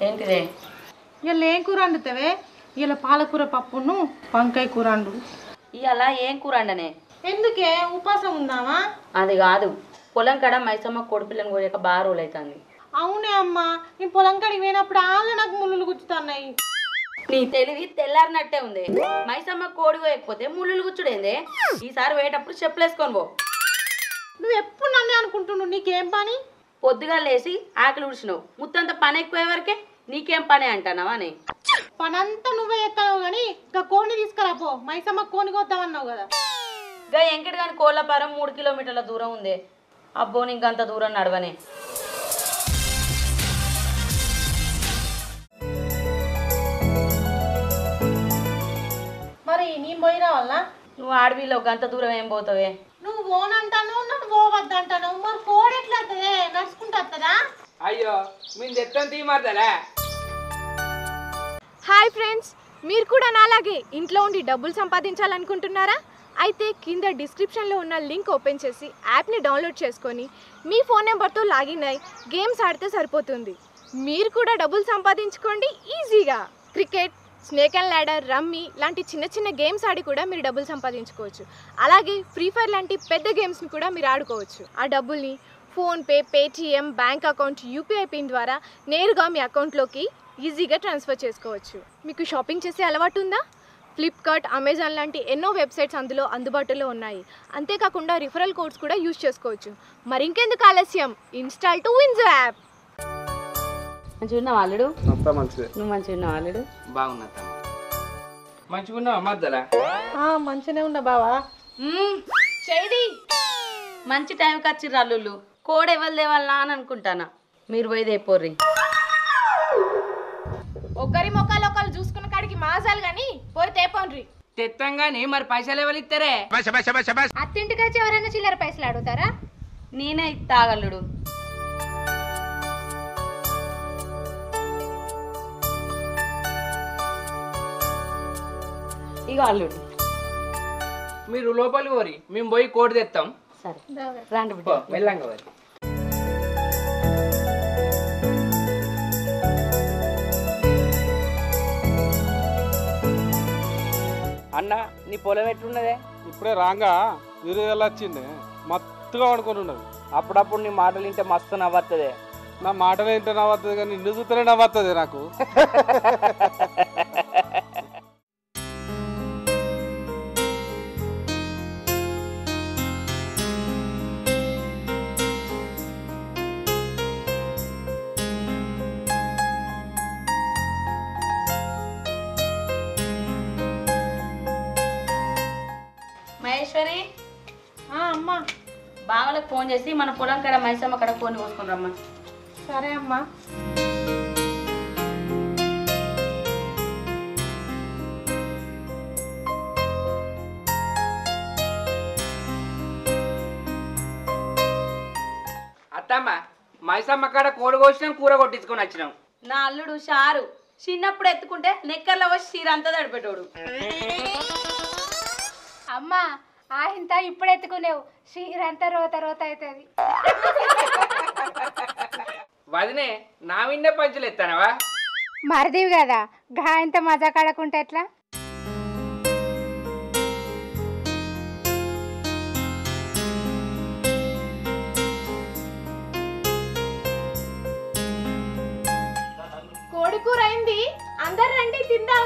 ఏంటిదే ఇలా ఏం కూర వండుతావే ఇలా పాలకూర పప్పును వంకాయ కూర వండు ఇవాళ ఏం కూర అండనే ఎందుకే ఉపాసం ఉందామా అది కాదు పొలం కాడ మైసమ్మ కొడుపిల్లని కోయక బాగా రోజులు అవుతుంది అవునే అమ్మా నేను పొలం కాడికి పోయినప్పుడు ఆళ్ళ నాకు ముళ్ళు గుచ్చుతున్నాయి నీ తెలివి తెల్లారినట్టే ఉంది మైసమ్మ కోడి కోయకపోతే ముళ్ళు గుచ్చుడేందే ఈసారి పోయేటప్పుడు చెప్పులేసుకొని పో నువ్వు ఎప్పుడు నన్నే అనుకుంటున్నావు నీకేం పని పొద్దుగా లేచి ఆకలి ఉడిచినావు ముత్తంత పని ఎక్కువ వరకే నీకేం పని అంటానావా అని పనంతా నువ్వే ఎత్తావు కానీ ఇంకా కోడిని తీసుకురా పో మైసమ్మ కోని కొద్దామన్నావు కదా గా ఎంకటి కానీ కోళ్ళపారం మూడు కిలోమీటర్ల దూరం ఉంది అబ్బో నీకంత దూరం నడవనే మరి నేను పోయి రావాలా నువ్వు అడవిలో గంత దూరం ఏం పోతావే నువ్వు పోనంటాను నన్ను పోవద్దంటాను మరి కోడి ఎట్లా వస్తుందే నడుచుకుంటూ వస్తుందా అయ్యో మేము తెత్తం తీమార్దలే హాయ్ ఫ్రెండ్స్ మీరు కూడా నాలాగే ఇంట్లో ఉండి డబ్బులు సంపాదించాలనుకుంటున్నారా అయితే కింద డిస్క్రిప్షన్లో ఉన్న లింక్ ఓపెన్ చేసి యాప్ని డౌన్లోడ్ చేసుకొని మీ ఫోన్ నెంబర్తో లాగిన్ అయి గేమ్స్ ఆడితే సరిపోతుంది మీరు కూడా డబ్బులు సంపాదించుకోండి ఈజీగా cricket snake and ladder rummy లాంటి చిన్న చిన్న గేమ్స్ ఆడి కూడా మీరు డబ్బులు సంపాదించుకోవచ్చు అలాగే ఫ్రీ ఫైర్ లాంటి పెద్ద గేమ్స్ని కూడా మీరు ఆడుకోవచ్చు ఆ డబ్బుల్ని PhonePe Paytm bank account UPI pin ద్వారా నేరుగా మీ అకౌంట్లోకి ఈజీగా ట్రాన్స్ఫర్ చేసుకోవచ్చు మీకు షాపింగ్ చేసే అలవాటు ఉందా ఫ్లిప్కార్ట్ అమెజాన్ లాంటి ఎన్నో వెబ్సైట్స్ అందులో అందుబాటులో ఉన్నాయి అంతేకాకుండా రిఫరల్ కోడ్స్ కూడా యూజ్ చేసుకోవచ్చు మరింకెందుకు ఆలస్యం ఇన్స్టాల్ టు విన్జో యాప్ మంచిగా ఉన్నావు అల్లుడు అంతా మంచిదే నువ్వు మంచిగా ఉన్నావు అల్లుడు బాగున్నా మంచిగా ఉన్నావా మద్దలా మంచిగానే ఉన్నా బావా చేది మంచి టైంకి వచ్చిర్రు అల్లుళ్ళు కోడి ఎవరు దేవాలా అని అనుకుంటానా మీరు పోయి దేపోర్రి ఒకరి మొక్కలు ఒకరు చూసుకున్న కాడికి మాజాలు కానీ పోయి తేపోన్రి తెత్తంగాని మరి పైసలు ఎవరు ఇస్తారే అత్తింటికి వచ్చి ఎవరైనా చిల్లర పైసలు అడుగుతారా నేనే తాగల్లుడు ఇక అల్లుడు మీరు లోపలి కోరి మేము పోయి కోడి తెస్తాం సరే రాండి బిడ్డ పో, వెళ్ళంగా మరి అన్న నీ పొలం ఎట్లున్నదే ఇప్పుడే రాగా విరుదల వచ్చింది మత్తుగా వండుకొని ఉన్నది అప్పుడప్పుడు నీ మాటలు వింటే మస్తు నవ్వుతుంది నా మాటలు ఏంటో నవ్వుతుంది కానీ నిన్ను చూస్తేనే నవ్వుతుంది నాకు మహేశ్వరి ఆ, అమ్మా బావలకు ఫోన్ చేసి మన పొలం కాడ మైసమ్మ కాడ ఫోన్ కోసుకుని రమ్మా సరే అమ్మా అత్తమ్మ మైసమ్మ కాడ కోడి కోసినాం కూర కొట్టించుకొని వచ్చినాం నా అల్లుడు షారు చిన్నప్పుడు ఎత్తుకుంటే నెక్కర్లో వచ్చి చీర అంతా తడిపెట్టాడు అమ్మా ఆ ఇంత ఇప్పుడు ఎత్తుకునేవు శ్రీరంతా రోత రోత అవుతుంది వదినే నా విన్నే పంచులు ఎత్తానవా మరిదివి కదా గా ఇంత మజా కడకుంటే ఎట్లా కోడి కూర అయింది అందరు రండి తిందాం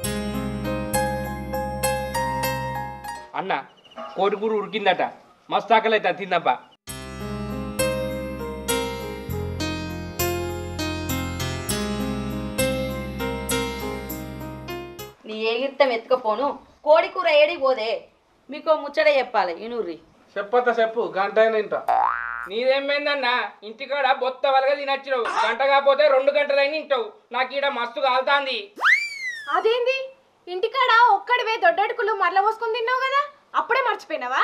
అన్న కోడి కూర ఉడికిందట మస్తు ఆకలి అవుతా తిందబ్బా నీ ఎగిరితం ఎత్తుకపోను కోడి కూర ఏడి పోదే మీకు ముచ్చట చెప్పాలి ఇనూరి చెప్పత్త చెప్పు గంట అయిన ఇంట నీదేమైందన్నా ఇంటికాడ బొత్త వలగా తినచ్చినావు గంట కాకపోతే రెండు గంటలైన ఇంటావు నాకు ఈడ మస్తు కాలుతాంది అదేంది ఇంటికాడ ఒక్కడివే దొడ్డడుకులు మరల పోసుకొని తిన్నావు కదా అప్పుడే మర్చిపోయినావా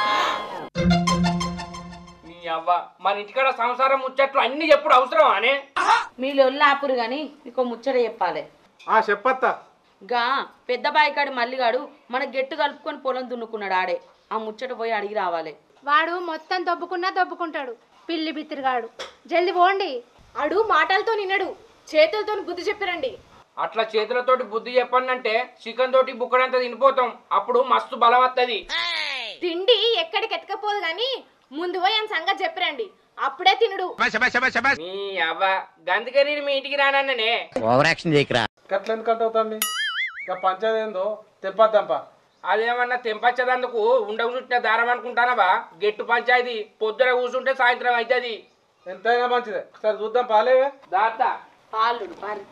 నీ అవ్వ మన ఇంటికాడ సంసారం ముచ్చట్లు అన్ని చెప్పుడు అవసరం అనే మీరు ఆపురు కానీ మీకు ముచ్చట చెప్పాలి ఆ చెప్పత్త గా పెద్ద బాయికాడు మల్లిగాడు మన గెట్టు కలుపుకొని పొలం దున్నుకున్నాడు ఆడే ఆ ముచ్చట పోయి అడిగి రావాలి వాడు మొత్తం దొబ్బుకున్నా దొబ్బుకుంటాడు పిల్లి బిత్తిరిగాడు జల్ది పోండి ఆడు మాటలతో నిన్నడు చేతులతో బుద్ధి చెప్పిరండి అట్లా చేతులతోటి బుద్ధి చెప్పండి చికెన్ తోటి బుక్కడంతా తినిపోతాం అప్పుడు మస్తు బలం వస్తుంది తిండి ఎక్కడికి ఎత్తకపోదు కానీ ముందు పోయి ఆయన సంగతి చెప్పిరండి అప్పుడే తినుడు మీ అవ్వ గందుకే నేను మీ ఇంటికి రానన్ననే గట్ల ఎందుకంటే అవుతాండి ఇక పంచాయతీ ఏందో తెంపద్దంప అదేమన్నా తెంపచ్చదందుకు ఉండకు చుట్టిన దారం అనుకుంటానవా గెట్టు పంచాయతీ పొద్దున కూర్చుంటే సాయంత్రం అవుతుంది ఎంతైనా మంచిదే సరే చూద్దాం పాలేవే దాత పాలుడు పాలు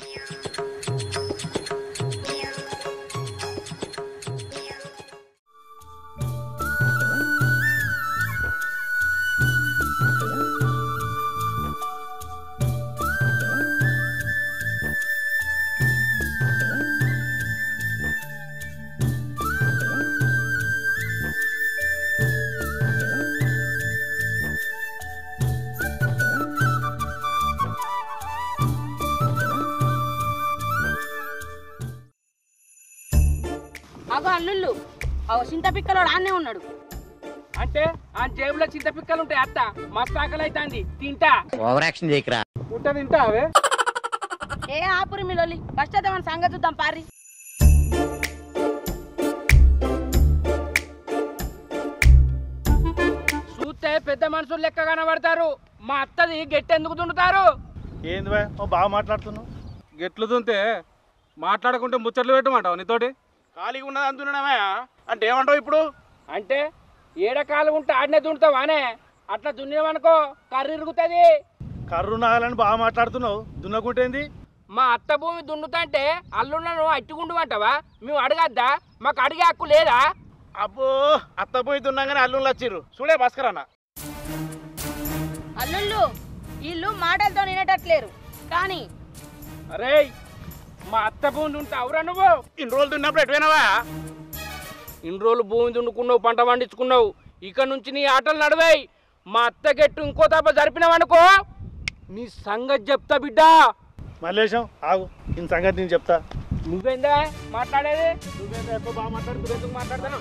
అగో అల్లుళ్ళు అగో చింత పిక్కలోడు ఆనే ఉన్నాడు అంటే ఆ జేబులో చింత పిక్కలు ఉంటాయి అత్త మస్తు ఆకలి అవుతుంది తింటా ఉంటే తింటా అవే ఏ ఆపురి మిలోలి ఫస్ట్ అయితే మన సంగతి చూద్దాం పారి చూస్తే పెద్ద మనుషులు లెక్క కనబడతారు మా అత్తది గెట్టెందుకు దున్నుతారు ఏంది బాయ్ ఓ బాగా మాట్లాడుతున్నావు గెట్లు దుంతే మాట్లాడుకుంటే ముచ్చట్లు పెట్టమంటావు నీతోటి ఖాళీగా ఉన్నది అంటున్నావా అంటే ఏమంటావు ఇప్పుడు అంటే ఏడకాలు ఉంటే ఆడనే దున్నుతావానే అట్లా దున్నివనుకో కర్రీ ఇరుగుతుంది కర్రు నాగాలని బాగా మాట్లాడుతున్నావు దున్నకుంటేంది మా అత్త భూమి దున్నుతంటే అల్లుళ్ళను అట్టుకుండు అంటావా మేము అడగద్దా మాకు అడిగే హక్కు లేదా అబ్బో అత్త పోయి దున్నాగానే అల్లుళ్ళు వచ్చిర్రు చూడే భాస్కర్ అన్న అల్లుళ్ళు వీళ్ళు మాటలతో వినేటట్లేరు కానీ అరే మా అత్త భూమి దున్నుతావురా నువ్వు ఇన్ని రోజులు దున్నప్పుడు ఎటువైనావా ఇన్ని రోజులు భూమి దున్నుకున్నావు పంట పండించుకున్నావు ఇక నుంచి నీ ఆటలు నడవాయి మా అత్త గెట్టు ఇంకో తప్ప జరిపినావనుకో నీ సంగతి చెప్తా బిడ్డ మల్లేశం ఆగు ఈ సంగతి నేను చెప్తా నువ్వేందా మాట్లాడేది నువ్వేందో ఎక్కువ బాగా మాట్లాడుతున్నావు ఎందుకు మాట్లాడతాను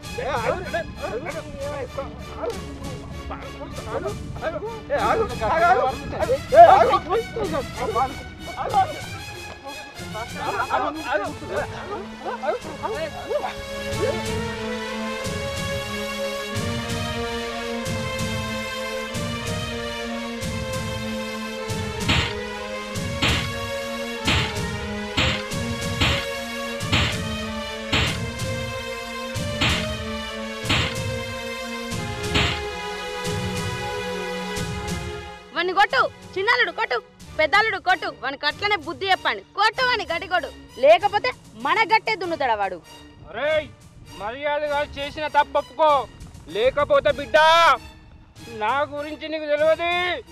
వాడిని కొట్టు చిన్నల్లుడు కొట్టు పెద్దల్లుడు కొట్టు వానికి అట్లనే బుద్ధి చెప్పండి కొట్టు వాని గట్టి కొట్టు లేకపోతే మన గట్టే దున్నుతాడా వాడు అరే మర్యాదగా చేసిన తప్పు ఒప్పుకో లేకపోతే బిడ్డ నా గురించి నీకు తెలియదు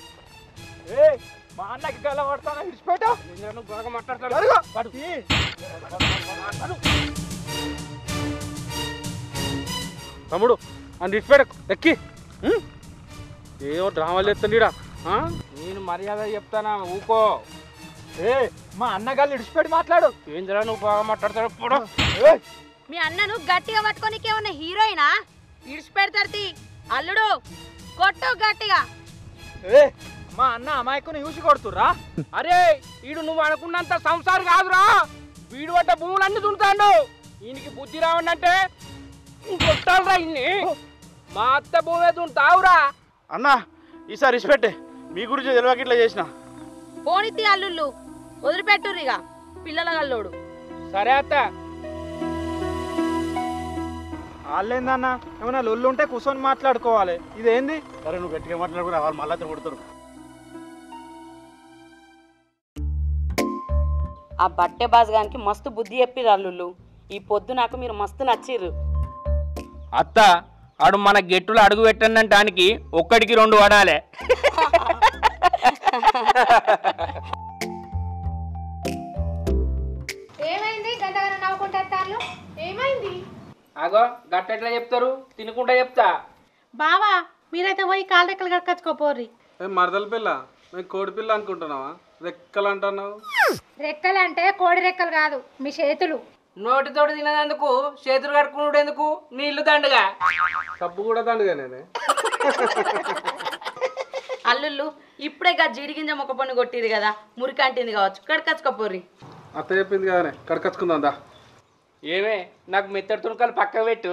మా అన్నకి గల పడతాను విడిచిపెట్టు నేను బాగా మాట్లాడతాను పడు. తమ్ముడు అని ఇటుపేడ ఎక్కి ఉం? ఏమో డ్రామాలు ఎత్తండిడా నేను మర్యాద చెప్తానా ఊకో ఏ మా అన్నగాళ్ళు ఇడిచిపెట్టి మాట్లాడు ఏంద్రా నువ్వు బాగా మాట్లాడతాడు పొడో మీ అన్నను గట్టిగా పట్టుకోనికి ఏమన్నా హీరోయినా ఇడిచిపెడతారు తీ. అల్లుడు కొట్టు గట్టిగా ఏ మా అన్న అమాయకుని చూసి కొడుతురా అరే వీడు నువ్వు అనుకున్నంత సంసారం కాదురా వీడు పడ్డ భూములన్నీ దున్నుతాడు ఈయనకి బుద్ధి రావండంటే కొట్టాలరా ఇన్ని మా అత్త భూమే దున్నుతావురా అన్న ఈసారి ఇడిచిపెట్టే మీ గురించి తెలియక ఇట్లా చేసిన పోనిత్తి అల్లుళ్ళు వదిలిపెట్టుర్రిగా పిల్లల గల్లోడు సరే అత్త వాళ్ళేందన్న ఏమైనా లొల్లు ఉంటే కూర్చొని మాట్లాడుకోవాలి ఇదేంది సరే నువ్వు గట్టిగా మాట్లాడుకురా వాళ్ళు మళ్ళీ కొడతారు ఆ బట్టె బాజగానికి మస్తు బుద్ధి చెప్పిర్రు అల్లుళ్ళు ఈ పొద్దు నాకు మీరు మస్తు నచ్చిర్రు అత్త ఆడు మన గెట్టులో అడుగు పెట్టనంటానికి ఒక్కడికి రెండు పడాలే ఏమైంది గంటగానే నవ్వుకుంటారు ఏమైంది అగో గట్టెట్లా చెప్తారు తినకుండా చెప్తా బావా మీరైతే పోయి కాలు రెక్కలు కట్టుకొచ్చుకోపోర్రి ఏం మరదల పిల్ల మేము కోడి పిల్ల అనుకుంటున్నావా రెక్కలు అంటున్నావు రెక్కలు అంటే కోడి రెక్కలు కాదు మీ చేతులు నోటితోటి తినదందుకు చేతులు కడుక్కున్నాడు ఎందుకు నీళ్లు దండగా సబ్బు కూడా దండుగా నేనే అల్లుళ్ళు ఇప్పుడే గా జీడిగింజ మొక్క పన్ను కొట్టిరు కదా మురికంటింది కావచ్చు కడకచ్చుకపోర్రి అత్త చెప్పింది కదనే కడకచ్చుకుందాం దా ఏమే నాకు మెత్తడి తుణుకాలు పక్క పెట్టు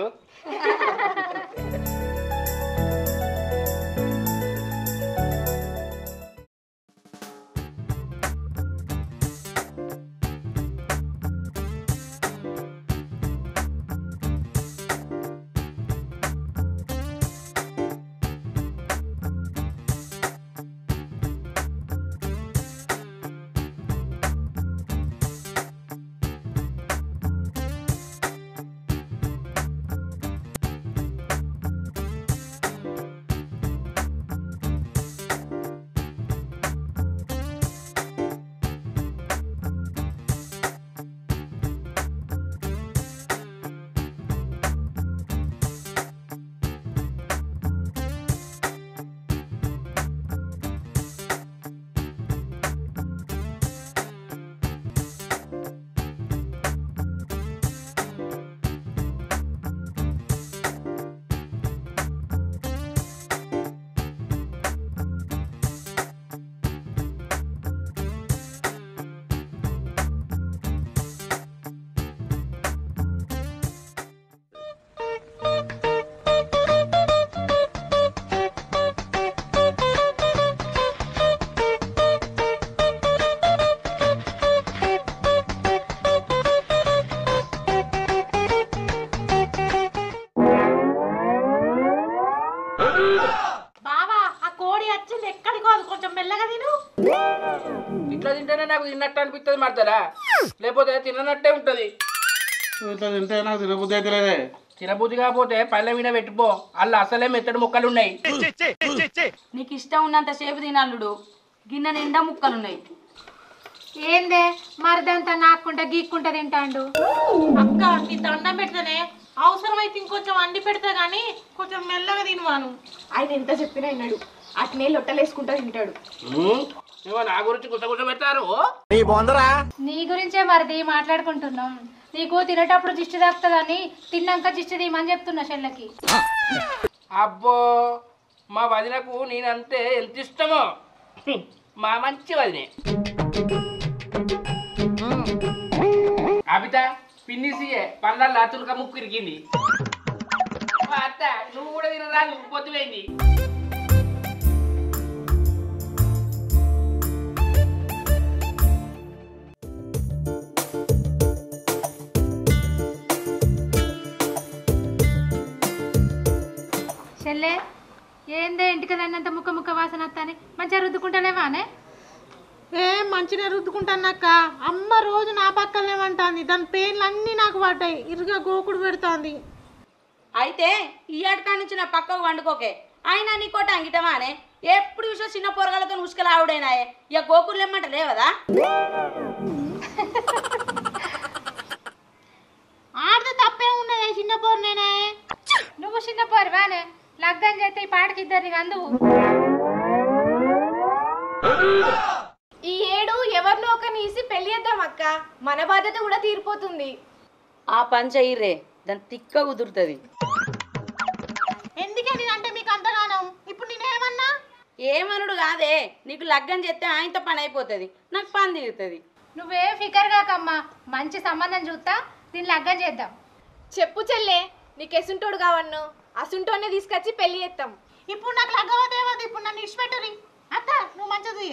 బావా ఆ కోడి వచ్చింది ఎక్కడికో అది కొంచెం మెల్లగా తిను ఇట్లా తింటేనే నాకు తిన్నట్టు అనిపిస్తుంది మర్దరా లేకపోతే తిననట్టే ఉంటుంది ఇట్లా తింటే నాకు తినబుద్ధి అయితే లేదే తినబుద్ధి కాకపోతే పళ్ళ మీద పెట్టుకో అల్ల అసలే మెత్తడి ముక్కలు ఉన్నాయి నీకు ఇష్టం ఉన్నంత సేపు తినల్లుడు గిన్నె నిండా ముక్కలున్నాయి ఏందే మరిదంతా నాకుంటా గీక్కుంటా తింటాండు అక్క నీ దండం పెడితేనే అవసరమైతే ఇంకొంచెం అండి పెడతా గానీ కొంచెం మెల్లగా తినవాను ఆయన ఎంత చెప్పినా విన్నాడు అట్నే లొట్టలేసుకుంటా తింటాడు ఉమ్, ఏమో నా గురించి గుస గుస పెట్టారు నీ గురించే మరిది మాట్లాడుకుంటున్నాం నీకు తినేటప్పుడు దిష్టి తాకుతుందని తిన్నాక దిష్టి తీయమని చెప్తున్నా చెల్లెకి అబ్బో మా వదినకు నేనంతే ఎంత ఇష్టమో హ్మ్, మా మంచి వదినే అబిత పిన్నిసియే పళ్ళల్లో అతులుక ముక్కు ఇరిగింది మా అత్త నువ్వు కూడా తినరాదు పొద్దుపోయింది చెల్లె ఏందే ఇంటికి అన్నంత ముక్క ముక్క వాసన వస్తాని మంచిగా రుద్దుకుంటానేవానే ఏ మంచిగా రుద్దుకుంటానక్క అమ్మ రోజు నా పక్కనే అంటాంది దాని పేర్లు అన్నీ నాకు పడ్డాయి ఇరుగా గోకుడు పెడుతోంది అయితే ఈ ఆటకా నుంచి నా పక్కకు వండుకోకే ఆయన నీకోట అంగిటమానే ఎప్పుడు చూసా చిన్న పొరగాలతో ఉసుకలు ఆవిడైనాయే ఇక గోకులు ఏమంట లేవదా ఆడితే తప్పే ఉన్నదే చిన్న పోరు నేనే నువ్వు చిన్న పోరు వానే లగ్గం చేస్తే ఈ పాటకి ఇద్దరిని అందువు ఈ ఏడు ఎవరినో ఒకరిని ఇసి పెళ్లి చేద్దాం అక్క మన బాధ్యత కూడా తీరిపోతుంది ఆ పని చెయ్యిరే దాని తిక్క కుదురుతుంది ఎందుకే అంటే మీకు అంతగానం ఇప్పుడు నేనేమన్నా ఏమనుడు కాదే నీకు లగ్గం చేస్తే ఆయనతో పని అయిపోతుంది నాకు పని తీరుతుంది నువ్వే ఫికర్ కాకమ్మా మంచి సంబంధం చూస్తా దీన్ని లగ్గం చేద్దాం చెప్పు చెల్లే నీకు ఎసుంటోడు కావన్ను అసుంటోనే తీసుకొచ్చి పెళ్లి చేస్తాం ఇప్పుడు నాకు లగ్గం అవుతాయేమో ఇప్పుడు నన్ను ఇచ్చిపెట్టురి అత్త నువ్వు మంచిది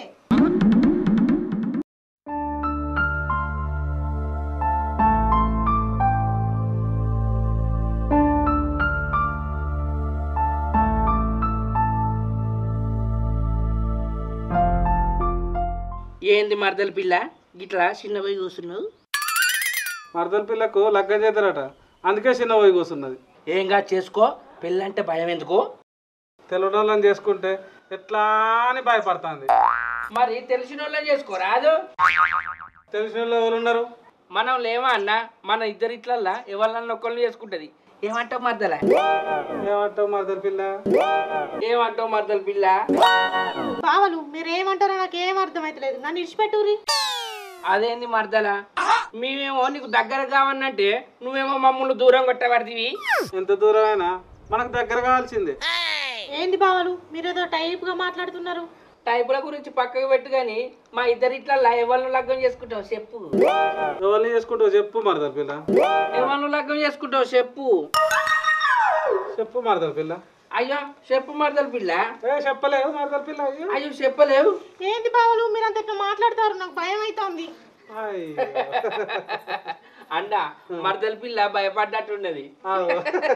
ఏంది మరదల పిల్ల గిట్లా చిన్న పోయి కూర్చున్నావు మరదల పిల్లకు లగ్గం చేస్తారట అందుకే చిన్న పోయి కూర్చున్నది ఏంగా చేసుకో పెళ్ళంటే భయం ఎందుకు తెలవడం చేసుకుంటే ఎట్లా అని భయపడుతుంది మరి తెలిసిన వాళ్ళని చేసుకో రాదు తెలిసిన వాళ్ళు ఎవరు ఉన్నారు మనం లేవా అన్న మన ఇద్దరి ఇట్లల్లా ఎవరన్నా ఒకళ్ళని చేసుకుంటది ఏమంటావు మర్దల ఏమంటావు మరదల పిల్ల ఏమంటావు మర్దల పిల్ల బావలు మీరు ఏమంటారో నాకు ఏం అర్థమైతలేదు నన్ను ఇచ్చిపెట్టురి అదేంది మర్దల మేమేమో నీకు దగ్గర కావన్నంటే నువ్వేమో మమ్మల్ని దూరం కొట్టబడితివి ఎంత దూరమైనా మనకు దగ్గర కావాల్సిందే ఏంది బావలు మీరేదో టైప్గా మాట్లాడుతున్నారు టైపుల గురించి పక్కకు పెట్టు కానీ మా ఇద్దరు ఇట్లా ఎవరిని లగ్గం చేసుకుంటావు చెప్పు ఎవరిని చేసుకుంటావు చెప్పు మరదల పిల్ల ఎవరిని లగ్గం చేసుకుంటావు చెప్పు చెప్పు మరదల పిల్ల అయ్యో చెప్పు మరదల పిల్ల ఏ చెప్పలేవు మరదల పిల్ల అయ్యో అయ్యో చెప్పలేవు ఏంది బావలు మీరంత ఇట్లా మాట్లాడతారు నాకు భయం అవుతోంది అయ్యో. అండ మరదల పిల్ల భయపడ్డట్టున్నది ఆగు.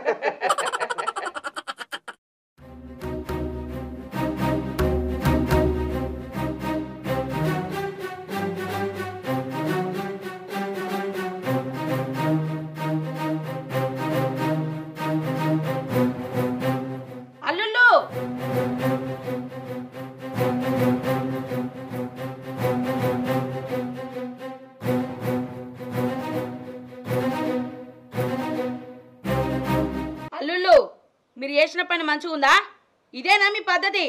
అల్లుళ్ళు అల్లుళ్ళు మీరు చేసిన పని మంచిగా ఉందా ఇదేనా మీ పద్ధతి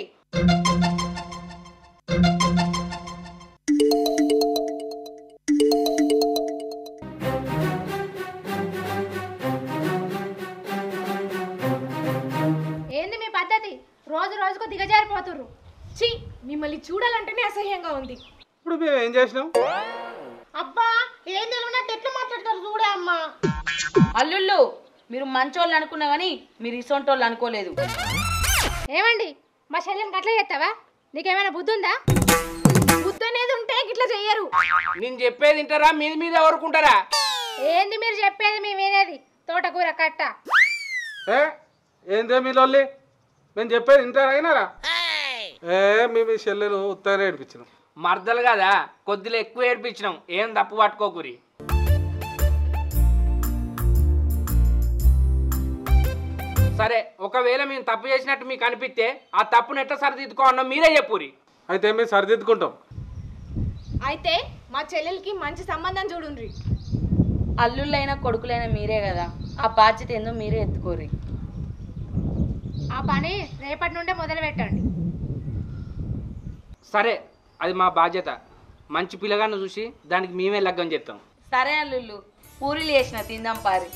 ఏంది మీ పద్ధతి రోజు రోజుకు దిగజారిపోతుర్రు ఛీ మిమ్మల్ని చూడాలంటేనే అసహ్యంగా ఉంది ఇప్పుడు మేము ఏం చేసినాం అబ్బా ఏం తెలియనట్టు ఎట్లా మాట్లాడతారు చూడే అమ్మా అల్లుళ్ళు మీరు మంచోళ్ళు అనుకున్నా కానీ మీరు ఇసొంటోళ్ళు అనుకోలేదు ఏమండి మా శల్యం గట్ల చేస్తావా నీకేమైనా బుద్ధి ఉందా బుద్ధి అనేది ఉంటే గిట్లా చెయ్యరు నేను చెప్పేది వింటారా మీద మీద ఎవరుకుంటారా ఏంది మీరు చెప్పేది మేము వినేది తోటకూర కట్ట ఏ ఏందే మీ లొల్లి మేము చెప్పేది ఇంటారా అయినారా ఏ మీ మీ చెల్లెలు ఉత్తగానే ఏడిపించినాం మర్దలు కదా కొద్దిలో ఎక్కువ ఏడిపించినాం ఏం తప్పు పట్టుకోకురి సరే ఒకవేళ మేము తప్పు చేసినట్టు మీకు అనిపిస్తే ఆ తప్పును ఎట్లా సరిదిద్దుకోవాలో మీరే చెప్పురి అయితే మేము సరిదిద్దుకుంటాం అయితే మా చెల్లెలకి మంచి సంబంధం చూడుండ్రి అల్లుళ్ళైనా కొడుకులైనా మీరే కదా ఆ బాధ్యత ఏందో మీరే ఎత్తుకోరి ఆ పని రేపటి నుండే మొదలు పెట్టండి సరే అది మా బాధ్యత మంచి పిల్లగాన్ని చూసి దానికి మేమే లగ్గం చేస్తాం సరే అల్లుళ్ళు పూరీలు చేసిన తిందాం పారి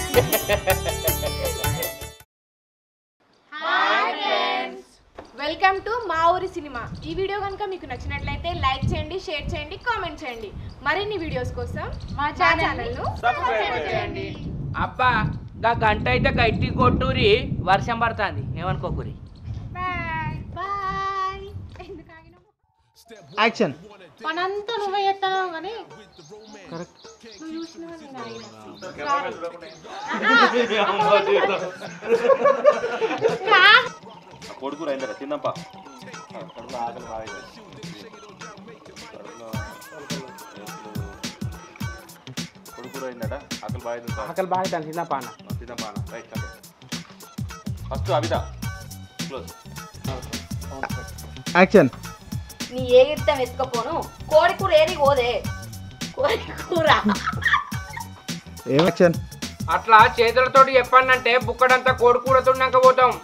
వెల్కమ్ టు మా ఊరి సినిమా ఈ వీడియో కనుక మీకు నచ్చినట్లయితే లైక్ చేయండి షేర్ చేయండి కామెంట్ చేయండి మరిన్ని వీడియోస్ కోసం మా ఛానల్ను సబ్స్క్రైబ్ చేయండి అబ్బా గా గంట అయితే గట్టి కొట్టూరి వర్షం పడుతుంది ఏమనుకోకురి బాయ్ బాయ్ ఎందుకు ఆగినావు యాక్షన్ పనంతా నువ్వే చేస్తావు కానీ కొడుకు రైందరా తిందంపా కడుపులో ఆకలి బాగా అవుతుంది. కడుపులో కొడుకు రైందట ఆకలి బాగా అవుతుంది సార్. ఆకలి బాగా దాని తిన్నా పాన ఆ, తిందంపా అన్న. రైట్ కండి ఫస్ట్ అవిత క్లోజ్ యాక్షన్ నీ ఏ ఇష్టం ఎత్తుకపోను కోడి కూర ఏది పోదే కోడి కూర ఏం యాక్షన్ అట్లా చేతులతోటి చెప్పానంటే బుక్కడంతా కోడికూరతున్నాక పోతాం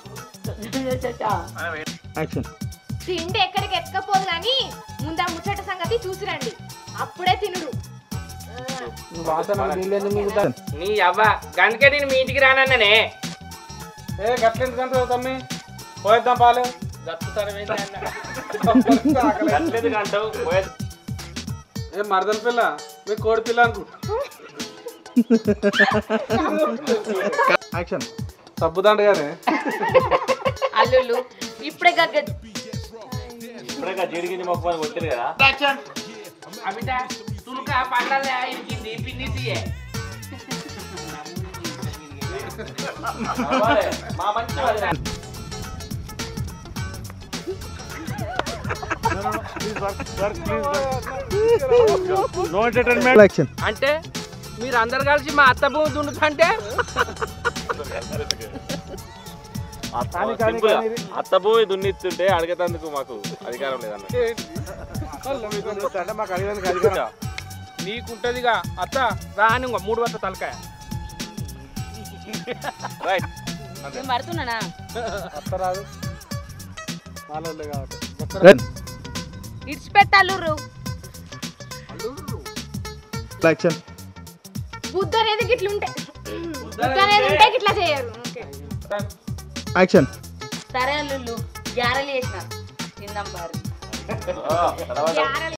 యాక్షన్ తిండి ఎక్కడికి ఎక్కకపోదు కానీ ముందు ఆ ముచ్చట సంగతి చూసిరండి అప్పుడే తినుడు నీ అవ్వ గనుకే నేను మీ ఇంటికి రానన్ననే ఏ గట్లెందుకంటే తమ్మి పోయేద్దాం పాలే అట్లేదు అంటావు పోయే ఏ మరదల పిల్ల మీ కోడి పిల్ల అనుకుంటా యాక్షన్ తప్పుదండ కానీ అల్లుళ్ళు ఇప్పుడే గగ్గ ఇప్పుడే జీడిగింది మొక్క కొట్టిరు కదా అమిత తులుక పండ్ల ఇరికింది పిన్నిసియే మా మంచి వాళ్ళే. యాక్షన్ అంటే మీరు అందరు కలిసి మా అత్త భూమి దున్నుతుంటే సింపుల్ గా. అత్త భూమి దున్నిస్తుంటే అడిగేటందుకు మాకు అధికారం లేదన్న నీకుంటదిగా అత్త రాని ఇంకో మూడు వద్ద తలకాయ రైట్ నేను మడుతున్నానా వస్తరాదు మాలోళ్ళే కాబట్టి రన్ ఇడిచిపెట్ట అల్లుర్రు యాక్షన్ బుద్ధి అనేది గిట్ల ఉంటే బుద్ధి అనేది ఉంటే గిట్లా చేయరు ఓకే యాక్షన్ సరే లుల్లు గ్యారెలు చేసిన తిందాం బారు తర్వాత